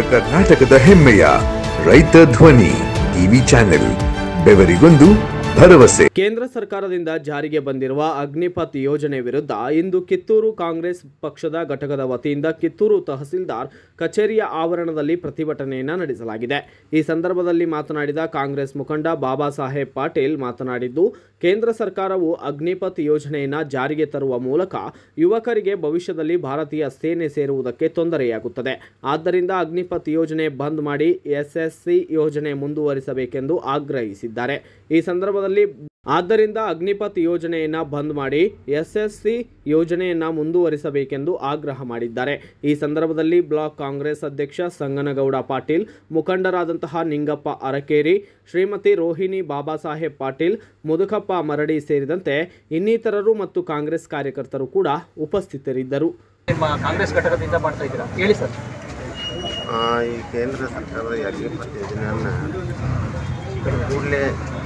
ಕರ್ನಾಟಕದ ಹೆಮ್ಮೆಯ ರೈತ ಧ್ವನಿ ಟಿವಿ ಚಾನೆಲ್ ಬೆವರಿಗೊಂದು ಭರವಸೆ ಕೇಂದ್ರ ಸರ್ಕಾರದಿಂದ ಜಾರಿಗೆ ಬಂದಿರುವ ಅಗ್ನಿಪಥ್ ಯೋಜನೆ ವಿರುದ್ಧ ಇಂದು ಕಿತ್ತೂರು ಕಾಂಗ್ರೆಸ್ ಪಕ್ಷದ ಘಟಕದ ವತಿಯಿಂದ ಕಿತ್ತೂರು ತಹಸೀಲ್ದಾರ್ ಕಚೇರಿಯ ಆವರಣದಲ್ಲಿ ಪ್ರತಿಭಟನೆಯನ್ನು ನಡೆಸಲಾಗಿದೆ ಈ ಸಂದರ್ಭದಲ್ಲಿ ಮಾತನಾಡಿದ ಕಾಂಗ್ರೆಸ್ ಮುಖಂಡ ಬಾಬಾ ಸಾಹೇಬ್ ಪಾಟೀಲ್ ಮಾತನಾಡಿದ್ದು ಕೇಂದ್ರ ಸರ್ಕಾರವು ಅಗ್ನಿಪಥ್ ಯೋಜನೆಯನ್ನು ಜಾರಿಗೆ ತರುವ ಮೂಲಕ ಯುವಕರಿಗೆ ಭವಿಷ್ಯದಲ್ಲಿ ಭಾರತೀಯ ಸೇನೆ ಸೇರುವುದಕ್ಕೆ ತೊಂದರೆಯಾಗುತ್ತದೆ ಆದ್ದರಿಂದ ಅಗ್ನಿಪಥ್ ಯೋಜನೆ ಬಂದ್ ಮಾಡಿ ಎಸ್ಎಸ್ಸಿ ಯೋಜನೆ ಮುಂದುವರಿಸಬೇಕೆಂದು ಆಗ್ರಹಿಸಿದ್ದಾರೆ ಈ ಸಂದರ್ಭದಲ್ಲಿ ಆದ್ದರಿಂದ ಅಗ್ನಿಪಥ್ ಯೋಜನೆಯನ್ನ ಬಂದ್ ಮಾಡಿ ಎಸ್ಎಸ್ಸಿ ಯೋಜನೆಯನ್ನ ಮುಂದುವರಿಸಬೇಕೆಂದು ಆಗ್ರಹ ಮಾಡಿದ್ದಾರೆ ಈ ಸಂದರ್ಭದಲ್ಲಿ ಬ್ಲಾಕ್ ಕಾಂಗ್ರೆಸ್ ಅಧ್ಯಕ್ಷ ಸಂಗನಗೌಡ ಪಾಟೀಲ್ ಮುಖಂಡರಾದಂತಹ ನಿಂಗಪ್ಪ ಅರಕೇರಿ ಶ್ರೀಮತಿ ರೋಹಿಣಿ ಬಾಬಾ ಸಾಹೇಬ್ ಪಾಟೀಲ್ ಮುದುಕಪ್ಪ ಮರಡಿ ಸೇರಿದಂತೆ ಇನ್ನಿತರರು ಮತ್ತು ಕಾಂಗ್ರೆಸ್ ಕಾರ್ಯಕರ್ತರು ಕೂಡ ಉಪಸ್ಥಿತರಿದ್ದರು ನಿಮ್ಮ ಕಾಂಗ್ರೆಸ್ ಘಟಕದಿಂದ ಮಾಡ್ತಾ ಇದ್ದೀರಾ ಹೇಳಿ ಸರ್ ಆ, ಈ ಕೇಂದ್ರ ಸರ್ಕಾರದ ಈ ಅಗ್ನಿಪಥ್ ಯೋಜನೆಯನ್ನು ಕೂಡಲೇ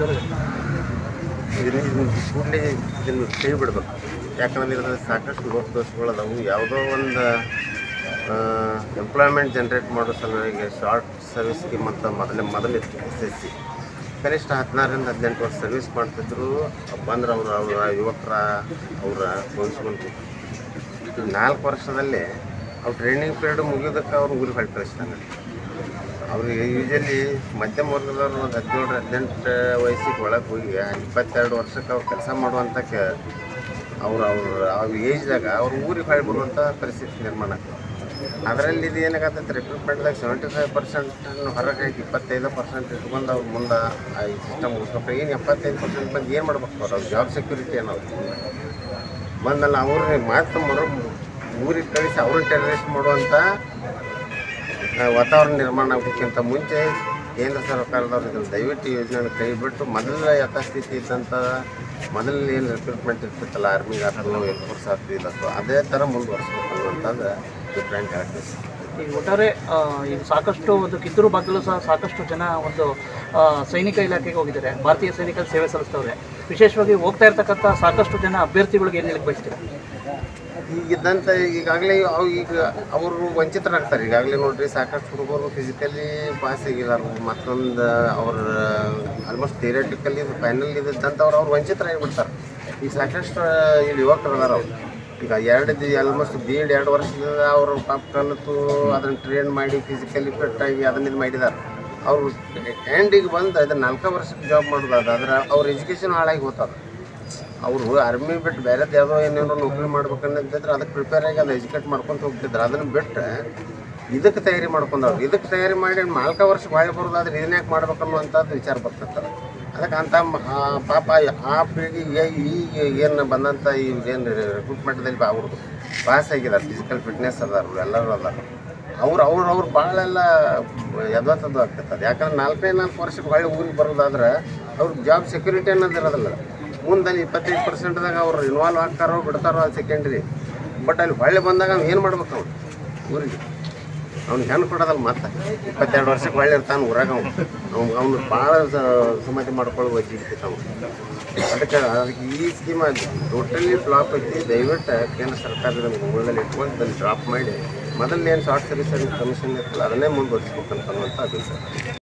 ಇದನ್ನ ಕೂಡಲೇ ಇದನ್ನು ಕೈ ಬಿಡಬೇಕು ಯಾಕಂದ್ರೆ ಇದರಲ್ಲಿ ಸಾಕಷ್ಟು ಲೋಪದೋಷಗಳದಾವು ಯಾವುದೋ ಒಂದು ಎಂಪ್ಲಾಯ್ಮೆಂಟ್ ಜನ್ರೇಟ್ ಮಾಡೋ ಸಲುವಾಗಿ ಶಾರ್ಟ್ ಸರ್ವಿಸ್ ಸ್ಕೀಮ್ ಅಂತ ಮೊದಲೇ ಮೊದಲಿತ್ತು ಎಸ್ ಎಸ್ ಸಿ ಕನಿಷ್ಠ ಹದಿನಾರರಿಂದ ಹದಿನೆಂಟು ವರ್ಷ ಸರ್ವಿಸ್ ಮಾಡ್ತಿದ್ರು ಬಂದ್ರೆ ಅವರು ಅವರ ಯುವಕರ ಅವರ ಭವಿಷ್ಯವನ್ನು ಈ ನಾಲ್ಕು ವರ್ಷದಲ್ಲೇ ಅವ್ರು ಟ್ರೈನಿಂಗ್ ಪೀರಿಯಡ್ ಮುಗಿಯೋದಕ್ಕೆ ಅವ್ರು ಊರಿಗೆ ಹೊರಟು ಕಳಿಸ್ತಾನೆ ಅವ್ರಿಗೆ ಯೂಶಲಿ ಮಧ್ಯಮ ವರ್ಗದವ್ರು ಒಂದು ಹದಿನೇಳು ಹದಿನೆಂಟು ವಯಸ್ಸಿಗೆ ಒಳಗೆ ಹೋಗಿ ಇಪ್ಪತ್ತೆರಡು ವರ್ಷಕ್ಕೆ ಅವ್ರು ಕೆಲಸ ಮಾಡುವಂಥ ಕೆ ಅವ್ರು ಅವ್ರ ಅವ್ರ ಏಜ್ದಾಗ ಅವ್ರು ಊರಿಗೆ ಹೊಳಿ ಬರುವಂಥ ಪರಿಸ್ಥಿತಿ ನಿರ್ಮಾಣ ಆಗ್ತದೆ ಅದರಲ್ಲಿ ಇದು ಏನಾಗತ್ತೈತೆ ರಿಕ್ರೂಟ್ಮೆಂಟ್ದಾಗ ಸೆವೆಂಟಿ ಫೈವ್ ಪರ್ಸೆಂಟ್ ಹೊರಗೆ ಹಾಕಿ ಇಪ್ಪತ್ತೈದು ಪರ್ಸೆಂಟ್ ಇಟ್ಕೊಂಡು ಅವ್ರು ಮುಂದೆ ಆ ಈ ಸಿಸ್ಟಮ್ ಮುಗಿಸ್ಬೇಕು ಏನು ಎಪ್ಪತ್ತೈದು ಪರ್ಸೆಂಟ್ ಬಂದು ಏನು ಮಾಡ್ಬೇಕು ಅವ್ರು ಅವ್ರ ಜಾಬ್ ಸೆಕ್ಯೂರಿಟಿ ಅನ್ನೋದು ಬಂದಲ್ಲ ಅವ್ರಿಗೆ ಮಾತು ಮರು ಊರಿಗೆ ಕಳಿಸಿ ಅವ್ರನ್ನ ಟೆರರಿಸ್ಟ್ ಮಾಡುವಂಥ ಆ, ವಾತಾವರಣ ನಿರ್ಮಾಣ ಆಗೋಕ್ಕಿಂತ ಮುಂಚೆ ಕೇಂದ್ರ ಸರ್ಕಾರದವ್ರು ಇದನ್ನು ದಯವಿಟ್ಟು ಈ ಯೋಜನೆಯನ್ನು ಕೈ ಬಿಟ್ಟು ಮೊದಲ ಯಥಾಸ್ಥಿತಿ ಇದ್ದಂಥ ಮೊದಲು ಏನು ರಿಕ್ರೂಟ್ಮೆಂಟ್ ಇರ್ತಿತ್ತಲ್ಲ ಆರ್ಮಿಗೆ ಅದನ್ನು ಏರ್ಫೋರ್ಸ್ ಆಗ್ತಿಲ್ಲ ಸೊ ಅದೇ ಥರ ಮುಂದುವರಿಸ್ಬೇಕು ಅನ್ನುವಂಥದ್ದು ಡಿಫ್ರೆಂಟ್ ಆಗ್ತದೆ ಈಗ ಒಟ್ಟಾರೆ ಆ, ಈಗ ಸಾಕಷ್ಟು ಒಂದು ಕಿತ್ತೂರು ಭಾಗದಲ್ಲೂ ಸಹ ಸಾಕಷ್ಟು ಜನ ಒಂದು ಆ, ಸೈನಿಕ ಇಲಾಖೆಗೆ ಹೋಗಿದ್ದಾರೆ ಭಾರತೀಯ ಸೈನಿಕ ಸೇವೆ ಸಲ್ಲಿಸ್ತವ್ರೆ ವಿಶೇಷವಾಗಿ ಹೋಗ್ತಾ ಇರ್ತಕ್ಕಂಥ ಸಾಕಷ್ಟು ಜನ ಅಭ್ಯರ್ಥಿಗಳಿಗೆ ಏನು ಹೇಳಕ್ಕೆ ಬಯಸ್ತೀರಾ ಈಗಿದ್ದಂಥ ಈಗಾಗಲೇ ಅವು ಈಗ ಅವರು ವಂಚಿತರಾಗ್ತಾರೆ ಈಗಾಗಲೇ ನೋಡ್ರಿ ಸಾಕಷ್ಟು ಹುಡುಗರು ಫಿಸಿಕಲಿ ಪಾಸ್ ಆಗಿದ್ದಾರೆ ಮತ್ತೊಂದು ಅವ್ರ ಆಲ್ಮೋಸ್ಟ್ ಥಿಯರೇಟಿಕಲಿ ಫೈನಲ್ ಇದ್ದಂಥವ್ರು ಅವ್ರು ವಂಚಿತರಾಗಿಬಿಡ್ತಾರೆ ಈಗ ಸಾಕಷ್ಟು ಇಲ್ಲಿ ಯುವಕರು ಅದಾರ ಅವ್ರು ಈಗ ಎರಡು ದಿ ಆಲ್ಮೋಸ್ಟ್ ಬಿ ಎಡ್ ಎರಡು ವರ್ಷದಿಂದ ಅವರು ಪಾಪ ಕಲಿತು ಅದನ್ನು ಟ್ರೈನ್ ಮಾಡಿ ಫಿಸಿಕಲಿ ಫಿಟ್ ಆಗಿ ಅದನ್ನ ಇದು ಮಾಡಿದ್ದಾರೆ ಅವರು ಎಂಡಿಗೆ ಬಂದು ಅದನ್ನ ನಾಲ್ಕು ವರ್ಷಕ್ಕೆ ಜಾಬ್ ಮಾಡೋದು ಆದ್ರೆ ಅವ್ರ ಎಜುಕೇಷನ್ ಹಾಳಾಗಿ ಹೋಗ್ತದೆ ಅವರು ಆರ್ಮಿ ಬಿಟ್ಟು ಬೇರೆದು ಯಾವುದೋ ಏನೇನೋ ನೌಕರಿ ಮಾಡ್ಬೇಕನ್ನಂತಿದ್ರೆ ಅದಕ್ಕೆ ಪ್ರಿಪೇರ್ ಆಗಿ ಅದು ಎಜುಕೇಟ್ ಮಾಡ್ಕೊಂತ ಹೋಗ್ತಿದ್ರು ಅದನ್ನು ಬಿಟ್ಟು ಇದಕ್ಕೆ ತಯಾರಿ ಮಾಡ್ಕೊಂಡವ್ರು ಇದಕ್ಕೆ ತಯಾರಿ ಮಾಡಿ ನಾಲ್ಕು ವರ್ಷ ಬಾಳೆ ಬರೋದಾದ್ರೆ ಇದನ್ನ ಯಾಕೆ ಮಾಡ್ಬೇಕನ್ನುವಂಥದ್ದು ವಿಚಾರ ಬರ್ತಿರ್ತಾರೆ ಅದಕ್ಕೆ ಅಂತ ಮ- ಆ ಪಾಪ ಆ ಪೀಳಿಗೆಗೆ ಈಗ ಏನು ಬಂದಂಥ ಈ ಏನು ರಿಕ್ರೂಟ್ಮೆಂಟ್ದಲ್ಲಿ ಅವ್ರದ್ದು ಪಾಸ್ ಆಗಿದ್ದಾರೆ ಫಿಸಿಕಲ್ ಫಿಟ್ನೆಸ್ ಅದಾರ ಎಲ್ಲರೂ ಅದಾರ ಅವ್ರು ಅವ್ರು ಅವ್ರು ಭಾಳೆಲ್ಲ ಯದ್ವತ್ತದ್ದು ಆಗ್ತಿರ್ತದೆ ಯಾಕಂದ್ರೆ ನಾಲ್ಕನೇ ನಾಲ್ಕು ವರ್ಷಕ್ಕೆ ಹೊಳ್ಳಿ ಊರಿಗೆ ಬರೋದಾದ್ರೆ ಅವ್ರಿಗೆ ಜಾಬ್ ಸೆಕ್ಯೂರಿಟಿ ಅನ್ನೋದು ಇರೋದಿಲ್ಲ ಮುಂದೆ ಇಪ್ಪತ್ತೈದು ಪರ್ಸೆಂಟ್ದಾಗ ಅವ್ರು ಇನ್ವಾಲ್ವ್ ಆಗ್ತಾರೋ ಬಿಡ್ತಾರೋ ಅದು ಸೆಕೆಂಡ್ರಿ ಬಟ್ ಅಲ್ಲಿ ಹೊಳ್ಳಿ ಬಂದಾಗ ಅವ್ನು ಏನು ಮಾಡ್ಬೇಕು ಅವ್ನು ಊರಿಗೆ ಅವ್ನಿಗೆ ಹೆಣ್ಣು ಕೊಡೋದಲ್ಲ ಮತ್ತೆ ಇಪ್ಪತ್ತೆರಡು ವರ್ಷಕ್ಕೆ ಹೊಳ್ಳಿ ಇರ್ತಾನೆ ಊರಾಗ ಅವ್ನು ಅವ್ನು ಅವ್ನು ಭಾಳ ಸುಮತಿ ಮಾಡ್ಕೊಳ್ಳೋ ವಜ್ಜಿರ್ತೈತೆ ಅವ್ನು ಅದಕ್ಕೆ ಅದಕ್ಕೆ ಈ ಸ್ಕೀಮ್ ಟೋಟಲಿ ಫ್ಲಾಪ್ ಐತಿ ದಯವಿಟ್ಟು ಕೇಂದ್ರ ಸರ್ಕಾರದ ಮೂಲದಲ್ಲಿ ಇಟ್ಕೊಂಡು ಅದನ್ನು ಡ್ರಾಪ್ ಮಾಡಿ ಮೊದಲು ಏನು ಶಾರ್ಟ್ ಸರ್ವಿಸ್ ಸರ್ವಿಸ್ ಕಮಿಷನ್ ಇರ್ತಲ್ಲ ಅದನ್ನೇ ಮುಂದುವರಿಸ್ಬೇಕಂತ ಅನ್ನುವಂಥ ಅಭಿಪ್ರಾಯ